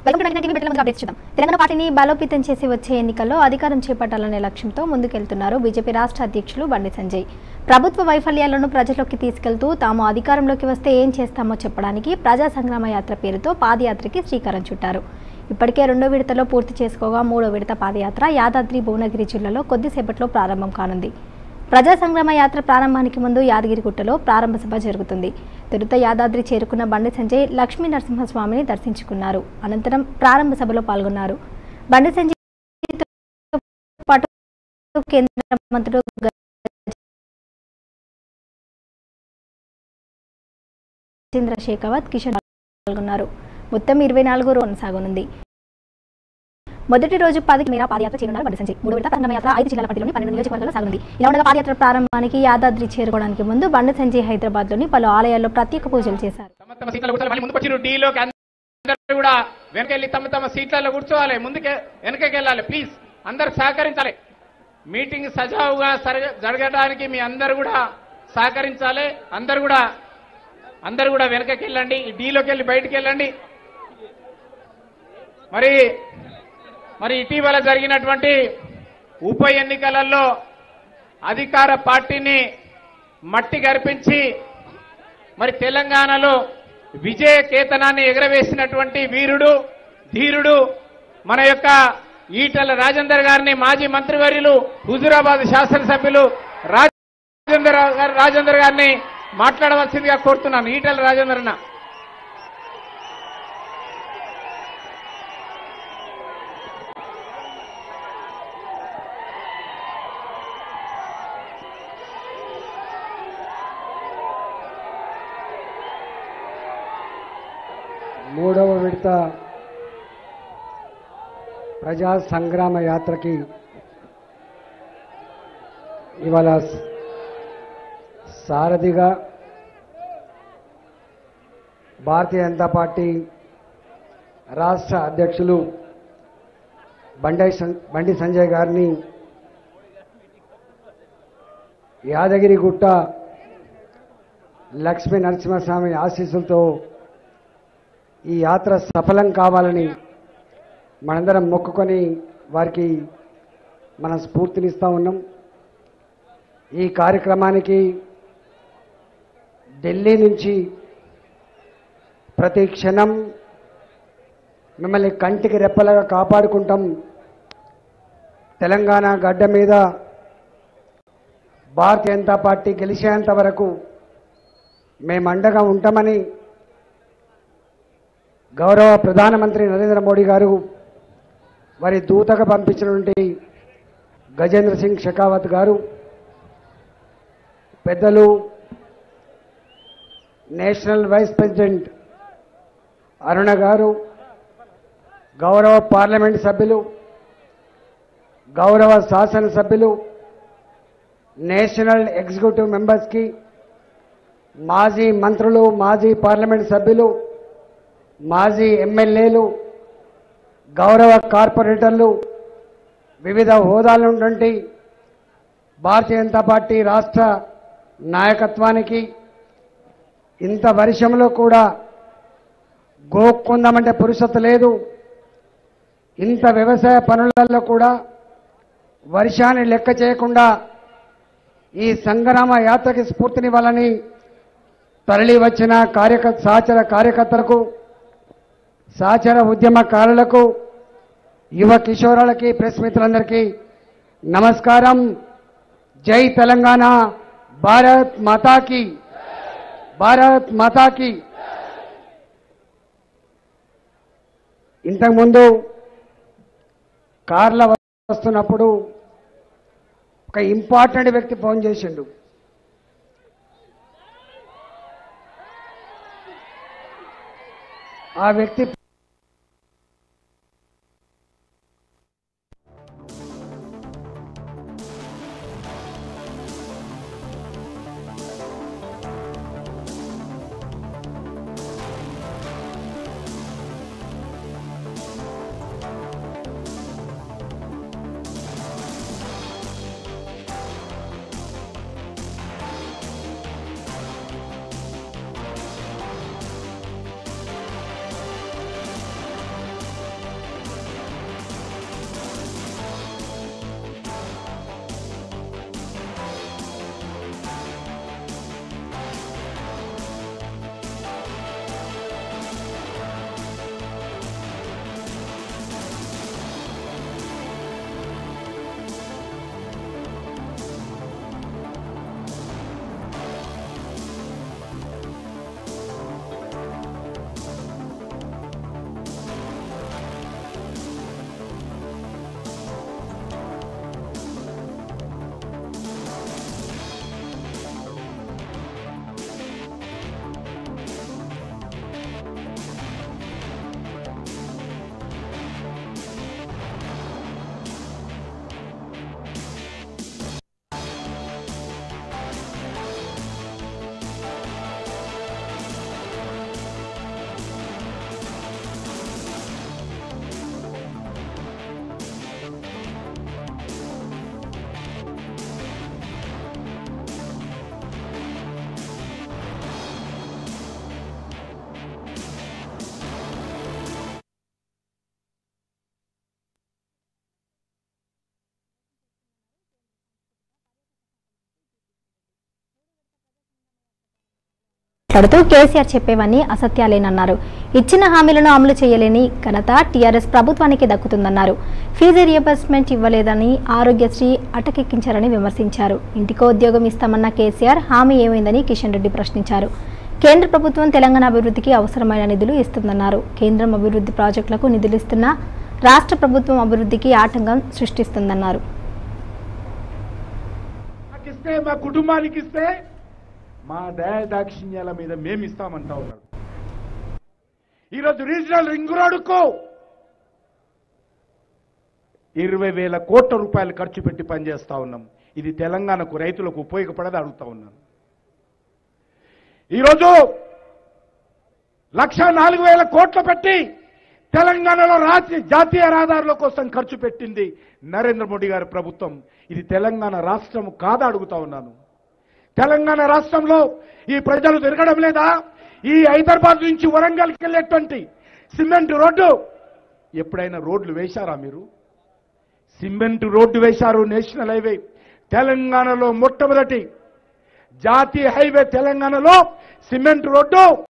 welcome to TV బిడ్డల updates చూద్దాం తెలంగాణ పార్టీని బలోపేతం చేసి వచ్చే ఎన్నికల్లో అధికారం చేపట్టాలనే లక్ష్యంతో ముందుకెళ్తున్నారు బీజేపీ రాష్ట్ర అధ్యక్షులు బండి సంజయ్ ప్రభుత్వ వైఫల్యాలను ప్రజల్లోకి తీసుకెళ్తూ తాము అధికారంలోకి వస్తే ఏం చేస్తామో చెప్పడానికి ప్రజా సంగ్రామ యాత్ర పేరుతో పాదయాత్రకి శ్రీకారం చుట్టారు ఇప్పటికే రెండో విడతలో పూర్తి చేసుకోగా మూడో విడత పాదయాత్ర యాదాద్రి భువనగిరి జిల్లాలో కొద్దిసేపట్లో ప్రారంభం కానుంది ప్రజా సంగ్రామ యాత్ర ప్రారంభానికి ముందు యాదగిరిగుట్టలో ప్రారంభ సభ జరుగుతుంది తొలుత యాదాద్రి చేరుకున్న బండి సంజయ్ లక్ష్మీ నరసింహస్వామిని దర్శించుకున్నారు అనంతరం ప్రారంభ సభలో పాల్గొన్నారు బండి సంజయ్ పాటు కేంద్ర మంత్రులు గజేంద్ర షేకావత్ కిషన్ పాల్గొన్నారు మొత్తం ఇరవై నాలుగు రోజు కొనసాగనుంది మొదటి రోజు పది మేర పాదయాత్ర చేయనున్నారు బండి సంజయ్ మూడు విడత ప్రారంభ యాత్ర ఐదు జిల్లాల పరిధిలోని పన్నెండు నియోజకవర్గాల్లో సాగుంది ఇలా ఉండగా పాదయాత్ర ప్రారంభానికి యాదాద్రి చేరుకోవడానికి ముందు బండి సంజయ్ హైదరాబాద్ లోని పలు ఆలయాల్లో ప్రత్యేక పూజలు చేశారు తమ తమ సీట్లలో కూర్చోవాలి మళ్ళీ ముందుకు వచ్చిన డీలోకి అందరూ కూడా వెనకెళ్ళి తమ తమ సీట్లలో కూర్చోవాలి ముందుకే వెనకకి వెళ్ళాలి ప్లీజ్ అందరు సహకరించాలి మీటింగ్ సజావుగా సరగ- జరగడానికి మీ అందరు కూడా సహకరించాలి అందరు కూడా అందరు కూడా వెనకకి వెళ్ళండి ఈ డీలోకి వెళ్ళి బయటికి వెళ్ళండి మరి మరి ఇటీవల జరిగినటువంటి ఉప ఎన్నికలలో అధికార పార్టీని మట్టి గర్పించి మరి తెలంగాణలో విజయ కేతనాన్ని ఎగరవేసినటువంటి వీరుడు ధీరుడు మన యొక్క ఈటల రాజేందర్ గారిని మాజీ మంత్రివర్యులు హుజురాబాద్ శాసనసభ్యులు రాజేందర్ గారు రాజేందర్ గారిని మాట్లాడవలసిందిగా కోరుతున్నాను ఈటల రాజేందర్ అన్న మూడవ విడత ప్రజా సంగ్రామ యాత్రకి ఇవాళ స- సారథిగా భారతీయ జనతా పార్టీ రాష్ట్ర అధ్యక్షులు బండి సం- బండి సంజయ్ గారిని యాదగిరిగుట్ట లక్ష్మీ నరసింహస్వామి ఆశీస్సులతో ఈ యాత్ర సఫలం కావాలని మనందరం మొక్కుకొని వారికి మనం స్ఫూర్తినిస్తూ ఉన్నాం ఈ కార్యక్రమానికి ఢిల్లీ నుంచి ప్రతి క్షణం మిమ్మల్ని కంటికి రెప్పలాగా కాపాడుకుంటాం తెలంగాణ గడ్డ మీద భారతీయ జనతా పార్టీ గెలిచేంత వరకు మేము అండగా ఉంటామని గౌరవ ప్రధానమంత్రి నరేంద్ర మోడీ గారు వారి దూతగా పంపించినటువంటి గజేంద్ర సింగ్ షెకావత్ గారు పెద్దలు నేషనల్ వైస్ ప్రెసిడెంట్ అరుణ గారు గౌరవ పార్లమెంట్ సభ్యులు గౌరవ శాసనసభ్యులు నేషనల్ ఎగ్జిక్యూటివ్ మెంబర్స్కి మాజీ మంత్రులు మాజీ పార్లమెంట్ సభ్యులు మాజీ ఎమ్మెల్యేలు గౌరవ కార్పొరేటర్లు వివిధ హోదాలు ఉన్నటువంటి భారతీయ జనతా పార్టీ రాష్ట్ర నాయకత్వానికి ఇంత వర్షంలో కూడా గోక్కుందామంటే పురుషత లేదు ఇంత వ్యవసాయ పనులలో కూడా వర్షాన్ని లెక్క చేయకుండా ఈ సంగ్రామ యాత్రకి స్ఫూర్తినివ్వాలని తరలి వచ్చిన కార్యక సహచర కార్యకర్తలకు సహచర ఉద్యమకారులకు యువ కిషోరాలకి ప్రెస్ మిత్రులందరికీ నమస్కారం జై తెలంగాణ భారత్ మాతాకి భారత్ మాతాకి ఇంతకుముందు కార్ల వస్తున్నప్పుడు ఒక ఇంపార్టెంట్ వ్యక్తి ఫోన్ చేసిండు ఆ వ్యక్తి మాట్లాడుతూ కేసీఆర్ చెప్పేవన్నీ అసత్యాలేనన్నారు ఇచ్చిన హామీలను అమలు చేయలేని ఘనత టీఆర్ఎస్ ప్రభుత్వానికి దక్కుతుందన్నారు ఫీజు రియంబర్స్మెంట్ ఇవ్వలేదని ఆరోగ్యశ్రీ అటకెక్కించారని విమర్శించారు ఇంటికో ఉద్యోగం ఇస్తామన్న కేసీఆర్ హామీ ఏమైందని కిషన్ రెడ్డి ప్రశ్నించారు కేంద్ర ప్రభుత్వం తెలంగాణ అభివృద్ధికి అవసరమైన నిధులు ఇస్తుందన్నారు కేంద్రం అభివృద్ధి ప్రాజెక్టులకు నిధులు ఇస్తున్నా రాష్ట్ర ప్రభుత్వం అభివృద్ధికి ఆటంకం సృష్టిస్తుందన్నారు నాకు ఇస్తే మా కుటుంబానికి ఇస్తే మా దయ దాక్షిణ్యాల మీద మేము ఇస్తామంటా ఉన్నాడు ఈరోజు రీజనల్ రింగ్ రోడ్డుకు ఇరవై వేల కోట్ల రూపాయలు ఖర్చు పెట్టి పనిచేస్తా ఉన్నాం ఇది తెలంగాణకు రైతులకు ఉపయోగపడదు అడుగుతా ఉన్నాను ఈరోజు లక్ష నాలుగు వేల కోట్లు పెట్టి తెలంగాణలో రాజ్య జాతీయ రహదారుల కోసం ఖర్చు పెట్టింది నరేంద్ర మోడీ గారి ప్రభుత్వం ఇది తెలంగాణ రాష్ట్రం కాదా అడుగుతా ఉన్నాను తెలంగాణ రాష్ట్రంలో ఈ ప్రజలు తిరగడం లేదా ఈ హైదరాబాద్ నుంచి వరంగల్కి వెళ్ళేటువంటి సిమెంట్ రోడ్డు ఎప్పుడైనా రోడ్లు వేశారా మీరు సిమెంట్ రోడ్డు వేశారు నేషనల్ హైవే తెలంగాణలో మొట్టమొదటి జాతీయ హైవే తెలంగాణలో సిమెంట్ రోడ్డు